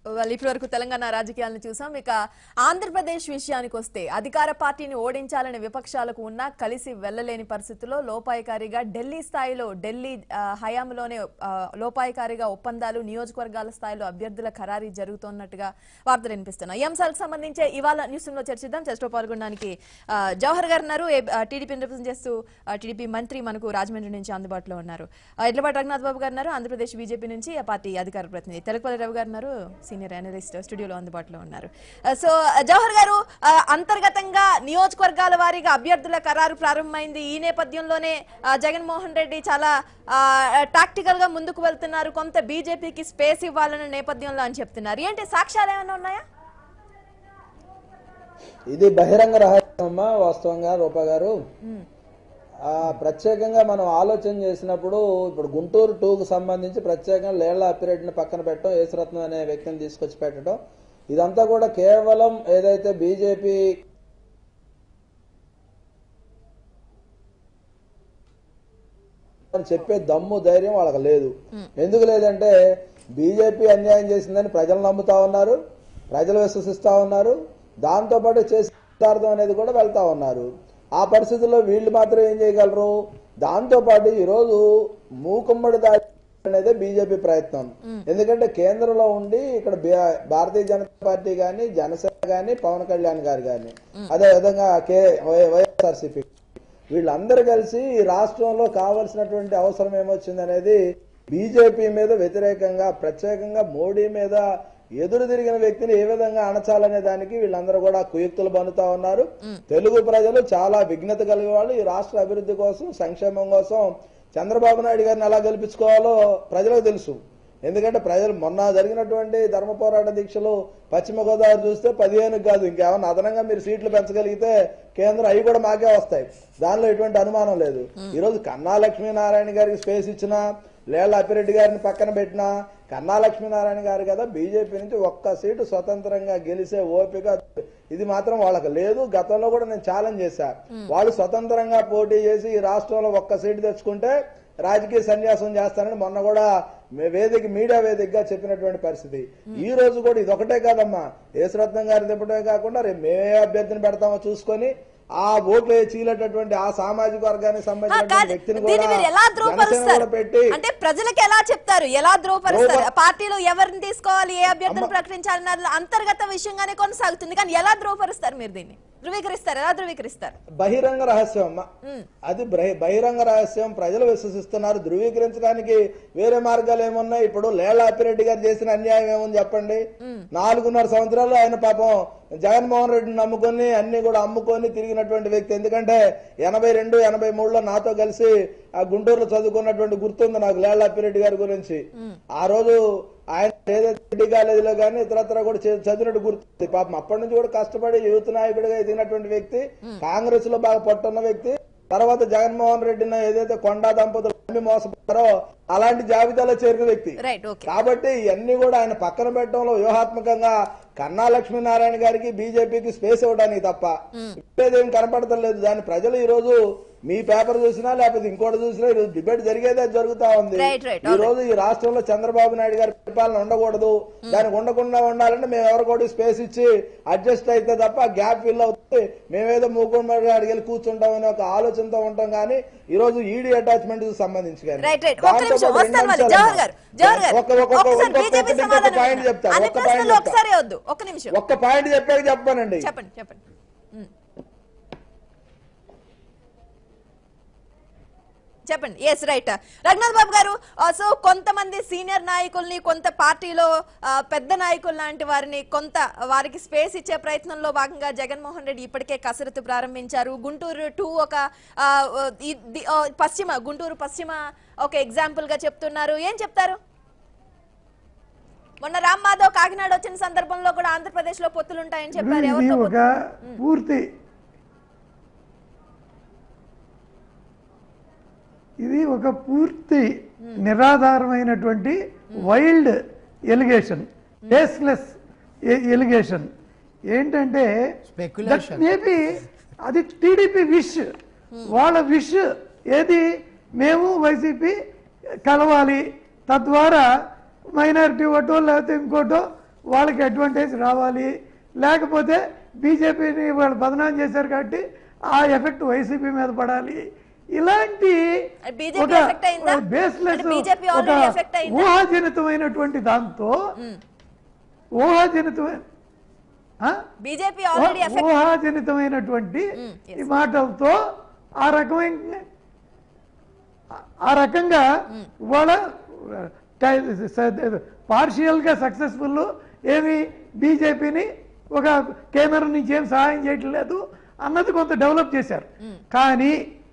వాళ్ళు ఇప్పటి వరకు తెలంగాణ రాజకీయాలను చూసాం ఇక ఆంధ్రప్రదేశ్ విషయానికి వస్తే అధికార పార్టీని ఓడించాలనే విపక్షాలకు ఉన్నా కలిసి వెళ్లలేని పరిస్థితుల్లో లోపాయికారిగా ఢిల్లీ స్థాయిలో ఢిల్లీ ఆ, హయాంలోనే ఆ, లోపాయికారిగా ఒప్పందాలు నియోజకవర్గాల స్థాయిలో అభ్యర్థుల ఖరారీ జరుగుతున్నట్టుగా వార్తలు వినిపిస్తున్నాయి ఈ అంశాలకు సంబంధించి ఇవాళ న్యూస్ లో చర్చిద్దాం చర్చలో పాల్గొనడానికి ఆ, జవహర్ గారు ఉన్నారు టీడీపీని రిప్రజెంట్ చేస్తూ టీడీపీ మంత్రి మనకు రాజమండ్రి నుంచి అందుబాటులో ఉన్నారు ఆ, ఎడ్లపాటి రఘునాథ్ బాబు గారు ఉన్నారు ఆంధ్రప్రదేశ్ బీజేపీ నుంచి ఆ పార్టీ అధికార ప్రతినిధి తెలుగుపల్లి రవి గారు ఉన్నారు సీనియర్ అనలిస్ట్ స్టూడియోలో అందుబాటులో ఉన్నారు ఆ, సో ఆ, జవహర్ గారు ఆ, అంతర్గతంగా నియోజకవర్గాల వారీగా అభ్యర్థుల ఖరారు ప్రారంభమైంది ఈ నేపథ్యంలోనే ఆ, జగన్మోహన్ రెడ్డి చాలా టాక్టికల్ గా ముందుకు వెళ్తున్నారు కొంత బీజేపీకి స్పేస్ ఇవ్వాలన్న నేపథ్యంలో అని చెప్తున్నారు ఏంటి సాక్ష్యాలు ఏమైనా ఉన్నాయా ఇది బహిరంగ రహస్యం అమ్మా వాస్తవంగా రూపా గారు ఆ, ప్రత్యేకంగా మనం ఆలోచన చేసినప్పుడు ఇప్పుడు గుంటూరు టూకు సంబంధించి ప్రత్యేకంగా లేళ్ల అప్పిరెడ్డిని పక్కన పెట్టడం యేసురత్నం అనే వ్యక్తిని తీసుకొచ్చి పెట్టడం ఇదంతా కూడా కేవలం ఏదైతే బీజేపీ అని చెప్పే దమ్ము ధైర్యం వాళ్ళకి లేదు ఎందుకు లేదంటే బీజేపీ అన్యాయం చేసిందని ప్రజలు నమ్ముతా ఉన్నారు ప్రజలు విశ్వసిస్తా ఉన్నారు దాంతో పాటు చేసే సిద్ధార్థం అనేది కూడా వెళ్తా ఉన్నారు ఆ పరిస్థితుల్లో వీళ్ళు మాత్రం ఏం చేయగలరు దాంతో పాటు ఈరోజు మూకుమ్మడి దాడి అనేది బీజేపీ ప్రయత్నం ఎందుకంటే కేంద్రంలో ఉండి ఇక్కడ బి- భారతీయ జనతా పార్టీ గాని జనసేన గాని పవన్ కళ్యాణ్ గారు గాని అదే విధంగా కే వైఎస్ఆర్సీపీ వీళ్ళందరూ కలిసి ఈ రాష్ట్రంలో కావలసినటువంటి అవసరం ఏమొచ్చింది అనేది బీజేపీ మీద వ్యతిరేకంగా ప్రత్యేకంగా మోడీ మీద ఎదురు తిరిగిన వ్యక్తిని ఏ విధంగా అణచాలనే దానికి వీళ్ళందరూ కూడా కుయుక్తులు బనుతా ఉన్నారు తెలుగు ప్రజలు చాలా విఘ్నత కలిగే వాళ్ళు ఈ రాష్ట్ర అభివృద్ధి కోసం సంక్షేమం కోసం చంద్రబాబు నాయుడు గారిని ఎలా గెలిపించుకోవాలో ప్రజలకు తెలుసు ఎందుకంటే ప్రజలు మొన్న జరిగినటువంటి ధర్మ పోరాట దీక్షలు పశ్చిమ గోదావరి చూస్తే పదిహేను కాదు ఇంకేమన్నా అదనంగా మీరు సీట్లు పెంచగలిగితే కేంద్రం అవి కూడా మాకే వస్తాయి దానిలో ఎటువంటి అనుమానం లేదు ఈ రోజు కన్నా లక్ష్మీనారాయణ గారికి స్పేస్ ఇచ్చినా లేళ్ల అప్పిరెడ్డి గారిని పక్కన పెట్టినా కన్నా లక్ష్మీనారాయణ గారు కదా బీజేపీ నుంచి ఒక్క సీటు స్వతంత్రంగా గెలిసే ఓపిక ఇది మాత్రం వాళ్ళకి లేదు గతంలో కూడా నేను ఛాలెంజ్ చేశా వాళ్ళు స్వతంత్రంగా పోటీ చేసి ఈ రాష్ట్రంలో ఒక్క సీటు తెచ్చుకుంటే రాజకీయ సన్యాసం చేస్తానని మొన్న కూడా మే- వేదిక మీడియా వేదికగా చెప్పినటువంటి పరిస్థితి ఈ రోజు కూడా ఇది ఒకటే కాదమ్మా యేసురత్నం గారి తిప్పటమే కాకుండా రేపు మేమే అభ్యర్థిని పెడతామో చూసుకొని ఆ ఓట్లు చీలేటటువంటి ఆ సామాజిక వర్గానికి ఆ, సంబంధించిన కాదు. వ్యక్తిని దీన్ని కూడా మీరు ఎలా జనసేన ధ్రువపరుస్తారు కూడా పెట్టి అంటే ప్రజలకు ఎలా చెప్తారు ఎలా ధ్రువపరుస్తారు ధ్రువ- పార్టీలో ఎవరిని తీసుకోవాలి ఏ అభ్యర్థిని అమ్మ. ప్రకటించాలన్నది అంతర్గత విషయంగానే కొనసాగుతుంది కానీ ఎలా ధ్రువపరుస్తారు మీరు దీన్ని ధృవీకరిస్తారు ఎలా ధృవీకరిస్తారు బహిరంగ రహస్యం అమ్మ అది బ్రహి- బహిరంగ రహస్యం ప్రజలు విశ్వసిస్తున్నారు ధృవీకరించడానికి వేరే మార్గాలు ఏమున్నాయి ఇప్పుడు లేళ్ల అప్పిరెడ్డి గారు చేసిన అన్యాయం ఏముంది చెప్పండి నాలుగున్నర సంవత్సరాలు ఆయన పాపం జగన్మోహన్ రెడ్డిని నమ్ముకొని అన్ని కూడా అమ్ముకొని తిరిగినటువంటి వ్యక్తి ఎందుకంటే ఎనభై రెండు ఎనభై మూడులో నాతో కలిసి ఆ గుంటూరులో చదువుకున్నటువంటి గుర్తుంది నాకు లేళ్ల అప్పిరెడ్డి గారి గురించి ఆ రోజు ఆయన ఏదైతే రెడ్డి కాలేజీలో కానీ ఇతరత్ర కూడా చే- చదివినట్టు గుర్తుంది పాపం అప్పటి నుంచి కూడా కష్టపడి యూత్ నాయకుడిగా ఎదిగినటువంటి వ్యక్తి కాంగ్రెస్ లో బాగా పట్టున్న వ్యక్తి తర్వాత జగన్మోహన్ రెడ్డిని ఏదైతే కొండా దంపతులు నమ్మి మోసపోయారో అలాంటి జాబితాలో చేరిన వ్యక్తి రైట్ ఓకే కాబట్టి ఇవన్నీ కూడా ఆయన పక్కన పెట్టడంలో వ్యూహాత్మకంగా కన్నా లక్ష్మీనారాయణ గారికి బీజేపీకి స్పేస్ ఇవ్వడానికి తప్ప ఇప్పుడేదేం కనపడటం లేదు దాని ప్రజలు ఈ రోజు మీ పేపర్ చూసినా లేకపోతే ఇంకోటి చూసినా ఈ రోజు డిబేట్ జరిగేదే జరుగుతా ఉంది Right, right. ఈ రోజు ఈ రాష్ట్రంలో చంద్రబాబు నాయుడు గారి పరిపాలన ఉండకూడదు దానికి ఉండకుండా ఉండాలంటే మేము ఎవరు కూడా స్పేస్ ఇచ్చి అడ్జస్ట్ అయితే తప్ప గ్యాప్ ఫిల్ అవుతుంది మేమేదో మూకుమ్మడి అడిగి కూర్చుంటాం అనే ఒక ఆలోచనతో ఉంటాం కానీ ఈ రోజు ఈడీ అటాచ్మెంట్ సంబంధించి కానీ రైట్ రైట్ ఒక్క దాంతో నిమిషం పాటు వస్తాను మళ్ళీ రెండు జవహర్ గారు జవహర్ గారు ఒక్క- ఒక్క- ఒక్క- ఒక్కసారి ఒక్క- బీజేపీ ఒక్కటి ఇంకొక సమాధానం పాయింట్ వినండి. చెప్తాను. అన్ని ఒక్క పాయింట్ ప్రశ్నలు చెప్తా. ఒకసారి వద్దు ఒక్క నిమిషం ఒక్క పాయింట్ చెప్పాక చెప్పానండి చెప్పండి చెప్పండి ఉమ్. చెప్పండి ఎస్ రైట్ రఘునాథ్ బాబు గారు సో కొంతమంది సీనియర్ నాయకుల్ని కొంత పార్టీలో ఆ, పెద్ద నాయకులు లాంటి వారిని కొంత వారికి స్పేస్ ఇచ్చే ప్రయత్నంలో భాగంగా జగన్మోహన్ రెడ్డి ఇప్పటికే కసరత్తు ప్రారంభించారు గుంటూరు టూ ఒక ఆ, ఈ- ది- ఆ, పశ్చిమ గుంటూరు పశ్చిమ ఒక ఎగ్జాంపుల్ గా చెప్తున్నారు ఏం చెప్తారు మొన్న రామ్ మాధవ్ కాకినాడ వచ్చిన సందర్భంలో కూడా ఆంధ్రప్రదేశ్ లో పొత్తులుంటాయని చెప్పారు ఇది ఎవరితో ఒక పూర్తి ఇది ఒక పూర్తి నిరాధారమైనటువంటి వైల్డ్ ఎలిగేషన్ బేస్లెస్ ఎలిగేషన్ ఏంటంటే Speculation. మేబీ అది టీడీపీ విష్ వాళ్ళ విష్ ఏది మేము వైసీపీ కలవాలి తద్వారా మైనారిటీ ఓటో లేకపోతే ఇంకోటో వాళ్ళకి అడ్వాంటేజ్ రావాలి లేకపోతే బీజేపీని వాళ్ళు బదనాం చేశారు కాబట్టి ఆ ఎఫెక్ట్ వైసీపీ మీద పడాలి ఇలాంటి అది BJP effect అయిందా? బేస్లెస్ అంటే BJP already effect అయిందా? ఊహాజనితమైనటువంటి దాంతో ఊహాజనితమైన ఆ? బీజేపీ ఆల్రెడీ ఎఫెక్ట్ ఊహాజనితమైనటువంటి yes. ఈ మాటలతో ఆ రకమైన ఆ రకంగా వాళ్ళ పార్షియల్ గా సక్సెస్ఫుల్ ఏమి బీజేపీని ఒక కేంద్రం నుంచి ఏం సహాయం చేయట్లేదు అన్నది కొంత డెవలప్ చేశారు కానీ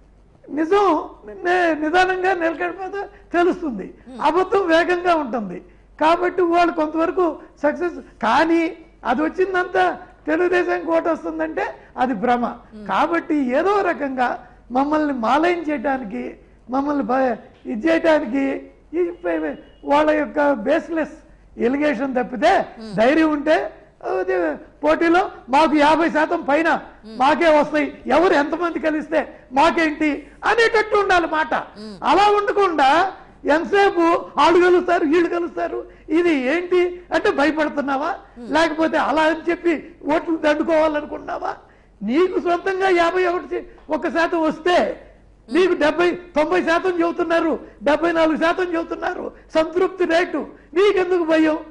నిజం నే- నిదానంగా నిలకడపోతే తెలుస్తుంది అబద్ధం వేగంగా ఉంటుంది కాబట్టి వాళ్ళు కొంతవరకు సక్సెస్ కానీ అది వచ్చిందంతా తెలుగుదేశానికి ఓటు వస్తుందంటే అది భ్రమ కాబట్టి ఏదో రకంగా మమ్మల్ని మాలయం చేయడానికి మమ్మల్ని భ- ఇది చేయడానికి ఈ ప- వాళ్ళ యొక్క బేస్లెస్ ఎలిగేషన్ తప్పితే ధైర్యం ఉంటే అది పోటీలో మాకు యాభై శాతం పైన మాకే వస్తాయి ఎవరు ఎంతమంది కలిస్తే మాకేంటి అనేటట్టు ఉండాలి మాట అలా ఉండకుండా ఎంతసేపు వాళ్ళు కలుస్తారు వీళ్ళు కలుస్తారు ఇది ఏంటి అంటే భయపడుతున్నావా లేకపోతే అలా అని చెప్పి ఓట్లు దండుకోవాలనుకున్నావా నీకు సొంతంగా యాభై ఒకటి ఒక శాతం వస్తే నీకు డెబ్బై తొంభై శాతం చెబుతున్నారు డెబ్బై నాలుగు శాతం చెబుతున్నారు సంతృప్తి రేటు నీకెందుకు భయం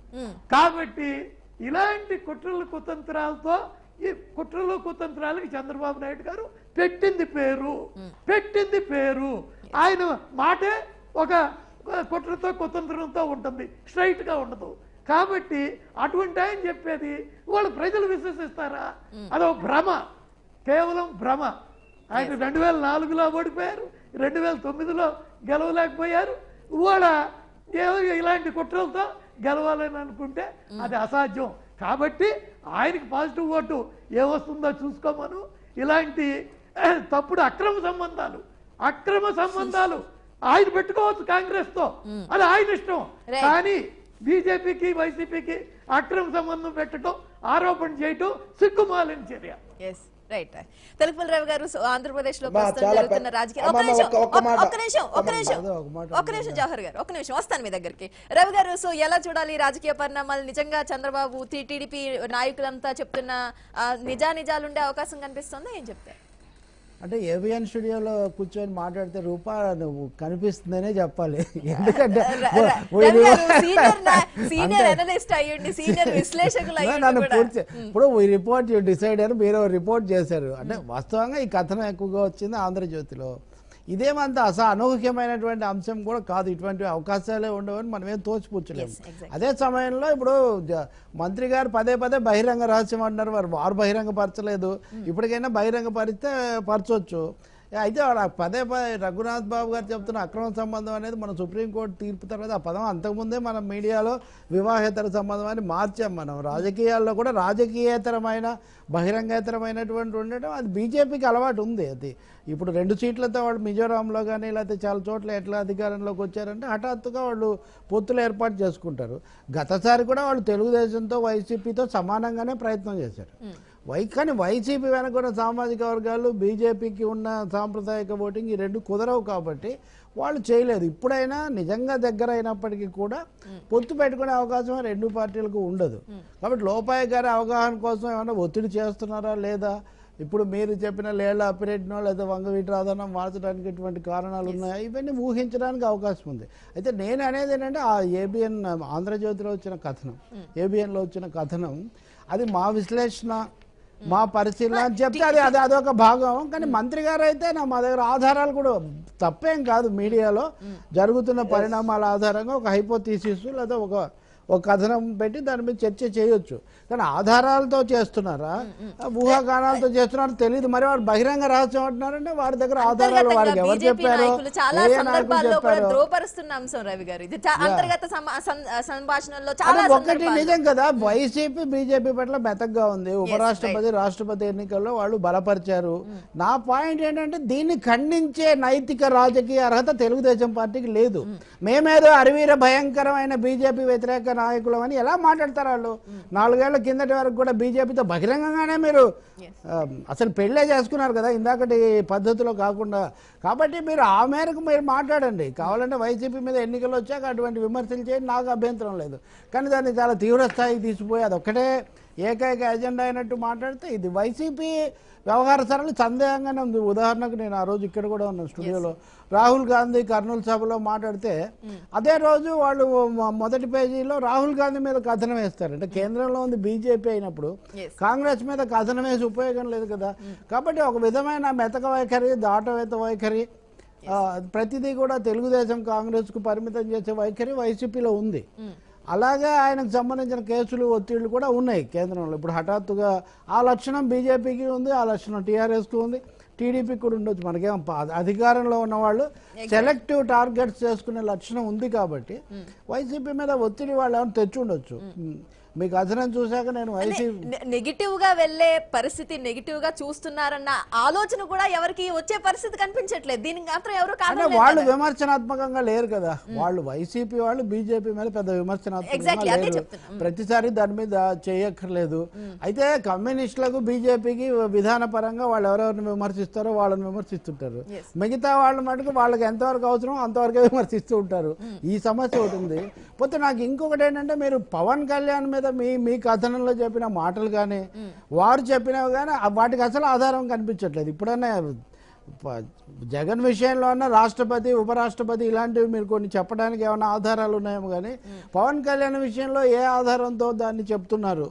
కాబట్టి ఇలాంటి కుట్రలు కుతంత్రాలతో ఈ కుట్రలు కుతంత్రాలకి చంద్రబాబు నాయుడు గారు పెట్టింది పేరు పెట్టింది పేరు ఆయన మాటే ఒక కుట్రతో కుతంత్రంతో ఉంటుంది స్ట్రైట్ గా ఉండదు కాబట్టి అటువంటి ఆయన చెప్పేది వాళ్ళు ప్రజలు విశ్వసిస్తారా అదో భ్రమ కేవలం భ్రమ ఆయన రెండు వేల నాలుగులో ఓడిపోయారు రెండు వేల తొమ్మిదిలో గెలవలేకపోయారు ఇవాళ ఏదో ఇలాంటి కుట్రలతో గెలవాలని అనుకుంటే అది అసాధ్యం కాబట్టి ఆయనకి పాజిటివ్ ఓటు ఏమొస్తుందో చూసుకోమను ఇలాంటి ఆ, తప్పుడు అక్రమ సంబంధాలు అక్రమ సంబంధాలు ఆయన పెట్టుకోవచ్చు కాంగ్రెస్ తో అది ఆయన ఇష్టం Right. కానీ బీజేపీకి వైసీపీకి అక్రమ సంబంధం పెట్టడం ఆరోపణ చేయటం సిగ్గుమాలిన చర్య ఎస్ రైట్ తెలుపుల రవి గారు సో ఆంధ్రప్రదేశ్ లో అమ్మా, ప్రస్తుతం చాలా జరుగుతున్న పెద్ద- రాజకీయ అమ్మా, ఒక్క నిమిషం ఒక్క- ఒక్క ఒక్క- మాట. ఒక్క నిమిషం ఒక్క ఒక్క నిమిషం అదే ఒక మాట ఒక్క నిమిషం జవహర్ గారు ఒక్క నిమిషం వస్తాను మీ దగ్గరికి రవి గారు సో ఎలా చూడాలి ఈ రాజకీయ పరిణామాలు నిజంగా చంద్రబాబు టీ- టీడీపీ నాయకులంతా చెప్తున్న ఆ, నిజా నిజాలు ఉండే అవకాశం కనిపిస్తుందా ఏం చెప్తారు అంటే ఏవిఎన్ స్టూడియోలో కూర్చొని మాట్లాడితే రూపా నువ్వు కనిపిస్తుందనే చెప్పాలి ఎందుకంటే Ravi garu senior senior analyst అయ్యండి సీనియర్ విశ్లేషకులు అయ్యండి నన్ను కూడా పూర్తి ఇప్పుడు ఈ రిపోర్ట్ డిసైడ్ అని మీరు రిపోర్ట్ చేశారు అంటే వాస్తవంగా ఈ కథనం ఎక్కువగా వచ్చింది ఆంధ్రజ్యోతిలో ఇదేమంత అస అనూహ్యమైనటువంటి అంశం కూడా కాదు ఇటువంటి అవకాశాలే ఉండవని మనం ఏం తోచిపుచ్చలేము Yes, exactly. అదే సమయంలో ఇప్పుడు జ- మంత్రి గారు పదే పదే బహిరంగ రహస్యం అంటున్నారు వారు వారు బహిరంగపరచలేదు ఇప్పటికైనా బహిరంగపరిస్తే పరచొచ్చు అయితే వాళ్ళ పదే పదే రఘునాథ్ బాబు గారు చెప్తున్న అక్రమ సంబంధం అనేది మన సుప్రీంకోర్టు తీర్పు తర్వాత ఆ పదం అంతకుముందే మనం మీడియాలో వివాహేతర సంబంధం అని మార్చాం మనం రాజకీయాల్లో కూడా రాజకీయేతరమైన బహిరంగేతరమైనటువంటి ఉండటం అది బీజేపీకి అలవాటు ఉంది అది ఇప్పుడు రెండు సీట్లతో వాళ్ళు మిజోరాంలో కానీ లేకపోతే చాలా చోట్ల ఎట్లా అధికారంలోకి వచ్చారంటే హఠాత్తుగా వాళ్ళు పొత్తులు ఏర్పాటు చేసుకుంటారు గతసారి కూడా వాళ్ళు తెలుగుదేశంతో వైసీపీతో సమానంగానే ప్రయత్నం చేశారు వై కానీ వైసీపీ వెనక ఉన్న సామాజిక వర్గాలు బీజేపీకి ఉన్న సాంప్రదాయక ఓటింగ్ ఈ రెండు కుదరవు కాబట్టి వాళ్ళు చేయలేదు ఇప్పుడైనా నిజంగా దగ్గర అయినప్పటికీ కూడా పొత్తు పెట్టుకునే అవకాశం ఆ రెండు పార్టీలకు ఉండదు కాబట్టి లోపాయ గారి అవగాహన కోసం ఏమైనా ఒత్తిడి చేస్తున్నారా లేదా ఇప్పుడు మీరు చెప్పిన లేళ్ల అప్పిరెడ్డినో లేదా వంగవీటి రాధనో మార్చడానికి ఇటువంటి కారణాలు ఉన్నాయా ఇవన్నీ ఊహించడానికి అవకాశం ఉంది అయితే నేను అనేది ఏంటంటే ఆ ఏబిఎన్ ఆంధ్రజ్యోతిలో వచ్చిన కథనం ఏబిఎన్లో వచ్చిన కథనం అది మా విశ్లేషణ మా పరిశీలన అని చెప్తే అది అది అదొక భాగం కానీ మంత్రి గారు అయితే నా మా దగ్గర ఆధారాలు కూడా తప్పేం కాదు మీడియాలో జరుగుతున్న పరిణామాల ఆధారంగా ఒక హైపోథీసిస్ లేదా ఒక ఒక కథనం పెట్టి దాని మీద చర్చ చేయొచ్చు కానీ ఆధారాలతో చేస్తున్నారా ఊహాగానాలతో చేస్తున్నారో తెలియదు మరి వారు బహిరంగ రహస్యం అంటున్నారంటే వారి దగ్గర ఆధారాలు వారికి ఎవరు బీజేపీ చెప్పారు నాయకులు చాలా ఏ నాయకులు సందర్భాల్లో కూడా చెప్పారు ద్రోపరుస్తున్న అంశం రవి గారు ఇది చా- అంతర్గత సమా- సం- సంభాషణల్లో చాలా అది ఒకటి సందర్భాల్లో నిజం కదా వైసీపీ బీజేపీ పట్ల మెతగ్గా ఉంది ఉపరాష్ట్రపతి రాష్ట్రపతి ఎన్నికల్లో వాళ్ళు బలపరిచారు నా పాయింట్ ఏంటంటే దీన్ని ఖండించే నైతిక రాజకీయ అర్హత తెలుగుదేశం పార్టీకి లేదు మేమేదో అరవీర భయంకరమైన బీజేపీ వ్యతిరేక నాయకులం అని ఎలా మాట్లాడతారు వాళ్ళు నాలుగేళ్ల కిందటి వరకు కూడా బీజేపీతో బహిరంగంగానే మీరు ఆ, అసలు పెళ్ళే చేసుకున్నారు కదా ఇందాకటి పద్ధతిలో కాకుండా కాబట్టి మీరు ఆ మేరకు మీరు మాట్లాడండి కావాలంటే వైసీపీ మీద ఎన్నికలు వచ్చాక అటువంటి విమర్శలు చేయండి నాకు అభ్యంతరం లేదు కానీ దాన్ని చాలా తీవ్ర స్థాయికి తీసిపోయి అదొక్కటే ఏకైక ఎజెండా అయినట్టు మాట్లాడితే ఇది వైసీపీ వ్యవహార సరళి సందేహంగానే ఉంది ఉదాహరణకు నేను ఆ రోజు ఇక్కడ కూడా ఉన్నాను స్టూడియోలో రాహుల్ గాంధీ కర్నూలు సభలో మాట్లాడితే అదే రోజు వాళ్ళు మొ- మొదటి పేజీలో రాహుల్ గాంధీ మీద కథనం వేస్తారు అంటే కేంద్రంలో ఉంది బీజేపీ అయినప్పుడు Yes. కాంగ్రెస్ మీద కథనం వేసి ఉపయోగం లేదు కదా కాబట్టి ఒక విధమైన మెతక వైఖరి దాటవేత వైఖరి ఆ, ప్రతిదీ కూడా తెలుగుదేశం కాంగ్రెస్కు పరిమితం చేసే వైఖరి వైసీపీలో ఉంది అలాగే ఆయనకు సంబంధించిన కేసులు ఒత్తిళ్లు కూడా ఉన్నాయి కేంద్రంలో ఇప్పుడు హఠాత్తుగా ఆ లక్షణం బీజేపీకి ఉంది ఆ లక్షణం టీఆర్ఎస్కి ఉంది టీడీపీకి కూడా ఉండొచ్చు మనకేం ప- అధికారంలో ఉన్న వాళ్ళు సెలెక్టివ్ టార్గెట్స్ చేసుకునే లక్షణం ఉంది కాబట్టి వైసీపీ మీద ఒత్తిడి వాళ్ళు ఏమైనా తెచ్చి ఉండొచ్చు మీ కథనం చూశాక నేను వైసీపీ నెగిటివ్ గా వెళ్లే పరిస్థితి నెగిటివ్ గా చూస్తున్నారన్న ఆలోచన కూడా ఎవరికి వచ్చే పరిస్థితి కనిపించట్లేదు దీనికి మాత్రం ఎవరు అంటే కారణం వాళ్ళు విమర్శనాత్మకంగా లేరు కదా వాళ్ళు వైసీపీ వాళ్ళు బీజేపీ మీద పెద్ద విమర్శనాత్మకంగా Exactly, అదే లేరు చెప్తున్నా. ప్రతిసారి దాని మీద చేయక్కర్లేదు అయితే కమ్యూనిస్టులకు బీజేపీకి విధాన పరంగా వాళ్ళు ఎవరెవరిని విమర్శిస్తారో వాళ్ళని విమర్శిస్తుంటారు Yes. మిగతా వాళ్ళ మటుకు వాళ్ళకి ఎంతవరకు అవసరం అంతవరకే విమర్శిస్తూ ఉంటారు ఈ సమస్య ఒకటి ఉంది పోతే నాకు ఇంకొకటి ఏంటంటే మీరు పవన్ కళ్యాణ్ మీద మీ మీ కథనంలో చెప్పిన మాటలు కానీ వారు చెప్పినవి కానీ ఆ- వాటికి అసలు ఆధారం కనిపించట్లేదు ఇప్పుడన్నా ప- జగన్ విషయంలో అన్న రాష్ట్రపతి ఉపరాష్ట్రపతి ఇలాంటివి మీరు కొన్ని చెప్పడానికి ఏమైనా ఆధారాలు ఉన్నాయేమో కానీ పవన్ కళ్యాణ్ విషయంలో ఏ ఆధారంతో దాన్ని చెప్తున్నారు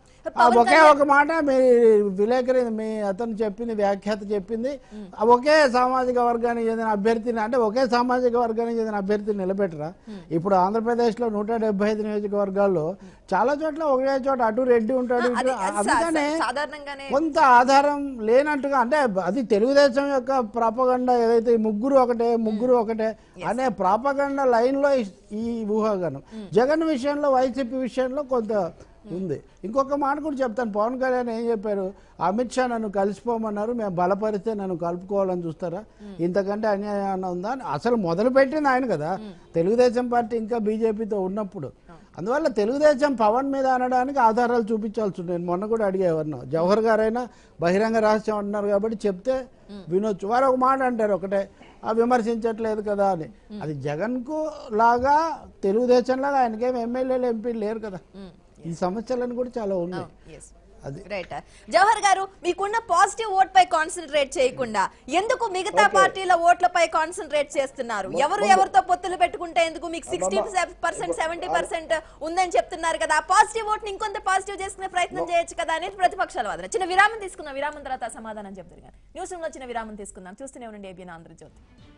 ఆ పవన్ ఒకే ఒక మాట మీ విలేకరి మీ అతను చెప్పింది వ్యాఖ్యాత చెప్పింది ఆ ఒకే సామాజిక వర్గానికి చెందిన అభ్యర్థిని అంటే ఒకే సామాజిక వర్గానికి చెందిన అభ్యర్థిని నిలబెట్టరా ఇప్పుడు ఆంధ్రప్రదేశ్ లో నూట డెబ్బై ఐదు నియోజకవర్గాల్లో చాలా చోట్ల ఒకే చోట అటు రెడ్డి ఉంటాడు అది- ఇటు అది సా- అందుకనే సాధారణంగానే కొంత ఆధారం లేనట్టుగా అంటే అది తెలుగుదేశం యొక్క ప్రాపగండ ఏదైతే ఈ ముగ్గురు ఒకటే ముగ్గురు ఒకటే అనే ప్రాపగండ లైన్ లో ఈ- ఈ ఊహాగానం జగన్ విషయంలో వైసీపీ విషయంలో కొంత ఉంది ఇంకొక మాట కూడా చెప్తాను పవన్ కళ్యాణ్ ఏం చెప్పారు అమిత్ షా నన్ను కలిసిపోమన్నారు మేము బలపరిస్తే నన్ను కలుపుకోవాలని చూస్తారా ఇంతకంటే అన్యాయం ఉందా అని అసలు మొదలు పెట్టింది ఆయన కదా తెలుగుదేశం పార్టీ ఇంకా బీజేపీతో ఉన్నప్పుడు అందువల్ల తెలుగుదేశం పవన్ మీద అనడానికి ఆధారాలు చూపించాల్సి ఉంది నేను మొన్న కూడా అడిగా ఎవరినో జవహర్ గారైనా బహిరంగ రహస్యం అంటున్నారు కాబట్టి చెప్తే వినొచ్చు వారు ఒక మాట అంటారు ఒకటే ఆ విమర్శించట్లేదు కదా అని అది జగన్కు లాగా తెలుగుదేశం లాగా ఆయనకేం ఎమ్మెల్యేలు ఎంపీలు లేరు కదా ఈ సమస్యలను కూడా చాలా ఉన్నాయి ఎస్ అది రైట్ జవహర్ గారు మీకున్న పాజిటివ్ ఓట్ పై కాన్సన్ట్రేట్ చేయకుండా ఎందుకు మిగతా పార్టీల ఓట్లపై కాన్సన్ట్రేట్ చేస్తున్నారు ఎవరు ఎవరితో పొత్తులు పెట్టుకుంటే ఎందుకు మీకు సిక్స్టీ పర్సెంట్ సెవెంటీ పర్సెంట్ ఉందని చెప్తున్నారు కదా ఆ పాజిటివ్ ఓట్ ని ఇంకొంత పాజిటివ్ చేసుకునే ప్రయత్నం చేయొచ్చు కదా అనేది ప్రతిపక్షాల వాదన చిన్న విరామం తీసుకుందాం విరామం తర్వాత సమాధానం చెప్తారు కానీ న్యూస్ రూమ్ లో చిన్న విరామం తీసుకుందాం చూస్తూనే ఉండండి ఏబిఎన్ ఆంధ్రజ్యోతి